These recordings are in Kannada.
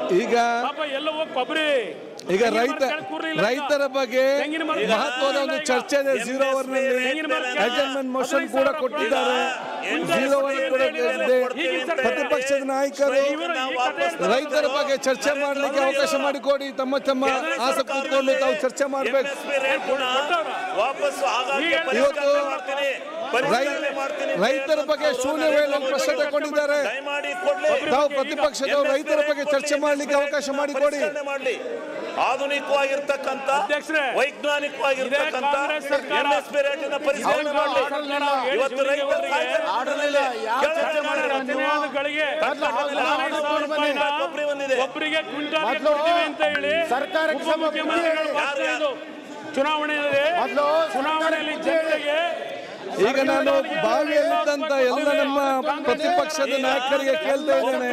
ಈಗ ಪಾಪ ಎಲ್ಲ ಹೋಗಿ ಕೊಬ್ಬರಿ ಈಗ ತೆಂಗಿನ ರೈತ ಮರ ಕೆಳಗ್ ಕೂರ್ಲಿಲ್ಲ ಅಂತ. ರೈತರ ಬಗ್ಗೆ ತೆಂಗಿನ ಮರ ಮಹತ್ವದ ಒಂದು ಈಗ ಚರ್ಚೆ ಇದೆ ಜೀರೋ ಓವರ್ ನಲ್ಲಿ ತೆಂಗಿನ ಮರ ಕೆಳಗೆ ಅಡ್ಜಸ್ಟ್ಮೆಂಟ್ ಮೋಷನ್ ಹದಿನೈದು ಕೂಡ ಸಾವಿರ ಕೊಟ್ಟಿದ್ದಾರೆ ಈಗ ಜೀರೋ ಓವರ್ ಕೂಡ ಇದೆ ಈಗಿನ ಸರ್ಕಾರ ಪ್ರತಿಪಕ್ಷದ ನಾಯಕರು ಇವರು ಈ ಕಥೆ ಹೇಳ್ತಾರೆ. ರೈತರ ಬಗ್ಗೆ ಚರ್ಚೆ ಮಾಡಲಿಕ್ಕೆ ಅವಕಾಶ ಮಾಡಿಕೊಡಿ ತಮ್ಮ ತಮ್ಮ ಆಸೆ ಕೂತ್ಕೊಂಡು ತಾವು ಚರ್ಚೆ ಮಾಡಬೇಕು MSP ರೇಟ್ನ ವಾಪಸ್ ಆಗಾಗ್ಗೆ ಈಗ ಪರಿಷ್ಕರಣೆ ಮಾಡ್ತೀನಿ ಪರಿಷ್ಕರಣೆ ಮಾಡ್ತೀನಿ ಅಂತ ರೈತರ ಹೇಳಿದಂತ ಬಗ್ಗೆ ಅವರು ಶೂನ್ಯ ವೇಳೆ ನರೇಂದ್ರ ಪ್ರಶ್ನೆ ಮೋದಿ ತಗೊಂಡಿದ್ದಾರೆ ದಯಮಾಡಿ ಕೊಡ್ಲಿ ತಾವು ಪ್ರತಿಪಕ್ಷದವರು ರೈತರ ಬಗ್ಗೆ ಚರ್ಚೆ ಮಾಡಲಿಕ್ಕೆ ಅವಕಾಶ ಮಾಡಿಕೊಡಿ ಪರಿಷ್ಕರಣೆ ಮಾಡ್ಲಿ ಆಧುನಿಕವಾಗಿರ್ತಕ್ಕಂಥ ಅಧ್ಯಕ್ಷರೇ, ವೈಜ್ಞಾನಿಕವಾಗಿರ್ತಕ್ಕಂಥ ಇದೇ ಕಾಂಗ್ರೆಸ್ ಸರ್ಕಾರ. ಎಂಎಸ್ಪಿ ರೇಟಿನ ಪರಿಷ್ಕರಣೆ ಮಾಡಲಿ ಇವತ್ತು ರೈತರ ಆಡಲಿಲ್ಲ ಯಾವ ಚರ್ಚೆ ಮಾಡಿಲ್ಲ ನೀವು ಗಳಿಗೆ ಕೊಬ್ಬರಿ ಬಂದಿದೆ ಒಬ್ಬರಿಗೆ ಕ್ವಿಂಟಾಲ್ ಮೊದ್ಲು ಕೊಡ್ತೀವಿ ಅಂತ ಹೇಳಿ ಸರ್ಕಾರಕ್ಕೆ ಸಮ ಮುಖ್ಯಮಂತ್ರಿಗಳು ಯಾರು ಭಾಷಣ ಇದು. ಚುನಾವಣೆಯಲ್ಲಿ ಮೊದ್ಲು ಚುನಾವಣೆಯಲ್ಲಿ ಜನತೆಗೆ ಈಗ ನಾನು ಬಾವಿಯಲ್ಲಿದ್ದಂತ ಎಲ್ಲ ನಮ್ಮ ಪ್ರತಿಪಕ್ಷದ ನಾಯಕರಿಗೆ ಕೇಳ್ತಾ ಇದ್ದೇನೆ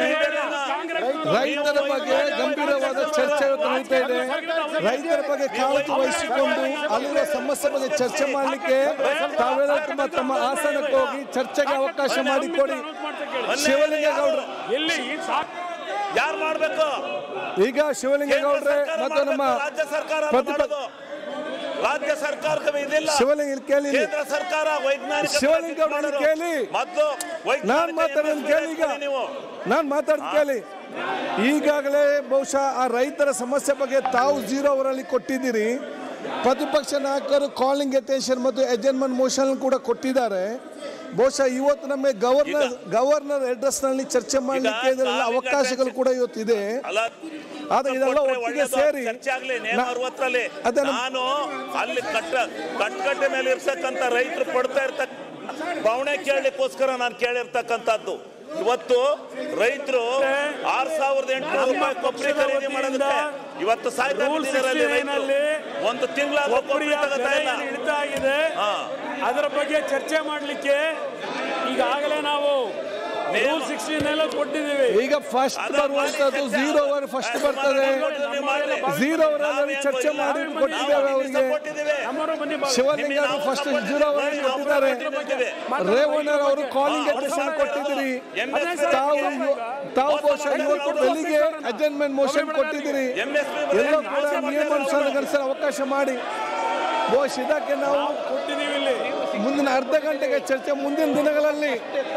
ರೈತರ ಬಗ್ಗೆ ಗಂಭೀರವಾದ ಚರ್ಚೆ ಇವತ್ತು ನಡೀತಾ ಇದೆ ರೈತರ ಬಗ್ಗೆ ಕಾಳಜಿ ವಹಿಸಿಕೊಂಡು ಅಲ್ಲಿರುವ ಸಮಸ್ಯೆ ಬಗ್ಗೆ ಚರ್ಚೆ ಮಾಡಲಿಕ್ಕೆ ತಾವೆಲ್ಲ ತಮ್ಮ ತಮ್ಮ ಆಸನಕ್ಕೆ ಹೋಗಿ ಚರ್ಚೆಗೆ ಅವಕಾಶ ಮಾಡಿಕೊಡಿ ಶಿವಲಿಂಗೇಗೌಡ್ರು ಎಲ್ಲಿ ಈ ಸಾಕ್ ಯಾರು ಮಾಡ್ಬೇಕು ಈಗ ಶಿವಲಿಂಗೇಗೌಡ್ರೆ ಮತ್ತು ನಮ್ಮ ರಾಜ್ಯ ಸರ್ಕಾರ ಪ್ರತಿಪ- ಮಾಡೋದು. ರಾಜ್ಯ ಸರ್ಕಾರಕ್ಕೆ ಇದಿಲ್ಲ ಶಿವಲಿಂಗ ಇಲ್ಲಿ ಕೇಳಿ ಇಲ್ಲಿ. ಕೇಂದ್ರ ಸರ್ಕಾರ ವೈಜ್ಞಾನಿಕ ಶಿವಲಿಂಗ ತನಿಖೆ ಮಾಡೋದು. ಕೇಳಿ. ಮೊದ್ಲು ವೈಜ್ಞಾನಿಕ ನಾನ್ ಮಾತಾಡೋದು MSP ಕೇಳಿ ಈಗ ಕೊಡಿ ನೀವು ನಾನು ಮಾತಾಡ್ದು ಕೇಳಿ ಈಗಾಗಲೇ ಬಹುಶಃ ಆ ರೈತರ ಸಮಸ್ಯೆ ಬಗ್ಗೆ ತಾವು ಜೀರೋ ಅವರಲ್ಲಿ ಕೊಟ್ಟಿದ್ದೀರಿ ಪ್ರತಿಪಕ್ಷ ನಾಯಕರು ಕಾಲಿಂಗ್ ಅಟೆನ್ಷನ್ ಮತ್ತು ಅಜೆಂಟ್ಮೆಂಟ್ ಮೋಷನ್ ಕೂಡ ಕೊಟ್ಟಿದ್ದಾರೆ ಬಹುಶಃ ಇವತ್ತು ನಮಗೆ ಗವರ್ನರ್ ಗವರ್ನರ್ ಅಡ್ರೆಸ್ ನಲ್ಲಿ ಚರ್ಚೆ ಮಾಡಲಿಕ್ಕೆ ಇದೆಲ್ಲ calling ಅವಕಾಶಗಳು ಕೂಡ ಇವತ್ತಿದೆ ಅಲ್ಲ ಆದ್ರೆ ಇದೆಲ್ಲ ಕೊಟ್ರೆ ಒಟ್ಟಿಗೆ ಒಳ್ಳೇದು. ಸೇರಿ ಚರ್ಚೆ ಆಗ್ಲಿ ನೇಮ ನಾ- ಅರವತ್ತರಲ್ಲಿ ಅದೇ ನಮ್ಮ- ನಾನು ಅಲ್ಲಿ ಕಟ್ಟ ಕಟ್ಕಟ್ಟೆ ಮೇಲೆ ಇರ್ತಕ್ಕಂಥ ರೈತರು ಪಡ್ತಾ ಇರ್ತಕ್ಕ ಬವಣೆ ಕೇಳಲಿಕ್ಕೋಸ್ಕರ ನಾನು ಕೇಳಿರ್ತಕ್ಕಂಥದ್ದು ಇವತ್ತು ರೈತರು ಆರ್ ಸಾವಿರದ ಎಂಟುನೂರು ರೂಪಾಯಿ ಕೊಬ್ಬರಿ ಖರೀದಿ ಮಾಡೋದಕ್ಕೆ ಇವತ್ತು ಸಾಯ್ತಾ ರೂಲ್ ಬಿಟ್ಟಿದ್ದಾರೆ ಅಲ್ಲಿ ರೈತರು. ನಲ್ಲಿ ಒಂದು ತಿಂಗಳ ಕೊಬ್ಬರಿ ಒಬ್ಬರಿಯ ತಗೋತಾ ಬೆಲೆ ಇಲ್ಲ ಏನು ಇಳಿತಾ ಇದೆ ಹಾ. ಅದರ ಬಗ್ಗೆ ಚರ್ಚೆ ಮಾಡಲಿಕ್ಕೆ ಈಗಾಗಲೇ ನಾವು ರೂಲ್ ಸಿಕ್ಸ್ಟೀನ್ ಎಲ್ಲ ಕೊಟ್ಟಿದ್ದೀವಿ ಈಗ ಫಸ್ಟ್ ಬರುವಂತದ್ದು ಝೀರೋ ಓವರ್ ಫಸ್ಟ್ ಬರ್ತದೆ ಝೀರೋ ಓವರ್ ಚರ್ಚೆ ಮಾಡಿ ಕೊಟ್ಟಿದ್ದೇವೆ ಅವರಿಗೆ ನಮ್ಮವರು ಬನ್ನಿ ಬಾ- ಶಿವಲಿಂಗ ಅವರು ಫಸ್ಟ್ ಜೀರೋ ಓವರ್ ಕೊಟ್ಟಿದ್ದಾರೆ ರೇವಣ್ಣರ್ ಅವರು ಕಾಲಿಂಗ್ ಅಟೆನ್ಷನ್ ಕೊಟ್ಟಿದ್ದೀರಿ ತಾವು ಇವ- ತಾವು ಬಹುಶಃ ಇವತ್ತು ಬೆಳಿಗ್ಗೆ ಅಡ್ಜಸ್ಟ್ಮೆಂಟ್ ಮೋಷನ್ ಕೊಟ್ಟಿದ್ದೀರಿ ಎಲ್ಲೋ ಕೂಡ ನಿಯಮಾನುಸಾರ ಅವಕಾಶ ಮಾಡಿ ಬಹುಶಃ ಇದಕ್ಕೆ ನಾವು ಕೊಟ್ಟಿದ್ದೀವಿ ಇಲ್ಲಿ ಮುಂದಿನ ಅರ್ಧ ಗಂಟೆಗೆ ಚರ್ಚೆ ಮುಂದಿನ ದಿನಗಳಲ್ಲಿ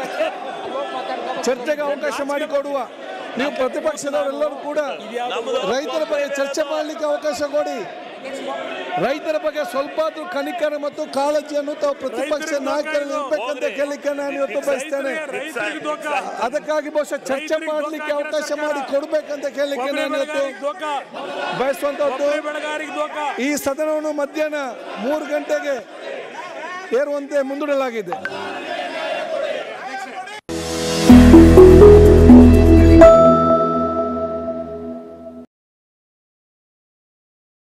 ಚರ್ಚೆಗೆ ಅವಕಾಶ ಮಾಡಿಕೊಡುವ ನೀವು ಪ್ರತಿಪಕ್ಷದವರೆಲ್ಲರೂ ಕೂಡ ರೈತರ ಬಗ್ಗೆ ಚರ್ಚೆ ಮಾಡಲಿಕ್ಕೆ ಅವಕಾಶ ಕೊಡಿ ರೈತರ ಬಗ್ಗೆ ಸ್ವಲ್ಪ ಆದ್ರೂ ಕನಿಕರ ಮತ್ತು ಕಾಳಜಿಯನ್ನು ತಾವು ಪ್ರತಿಪಕ್ಷ ನಾಯಕರಲ್ಲಿ ಇರ್ಬೇಕಂತ ಕೇಳಲಿಕ್ಕೆ ನಾನು ಇವತ್ತು ಬಯಸ್ತೇನೆ ರೈತರಿಗೆ ದೋಖ ಅದಕ್ಕಾಗಿ ಬಹುಶಃ ಚರ್ಚೆ ಮಾಡಲಿಕ್ಕೆ ಅವಕಾಶ ಮಾಡಿ ಕೊಡ್ಬೇಕಂತ ಕೇಳಲಿಕ್ಕೆ ಕೊಬ್ಬರಿ ನಾನು ಇವತ್ತು ಬೆಳೆಗಾರರಿಗೆ ದೋಖ ಬಯಸುವಂತದ್ದು ಕೊಬ್ಬರಿ ಬೆಳೆಗಾರರಿಗೆ ದೋಖ ಈ ಸದನವನ್ನು ಮಧ್ಯಾಹ್ನ ಮೂರು ಗಂಟೆಗೆ ಏರುವಂತೆ ಮುಂದೂಡಲಾಗಿದೆ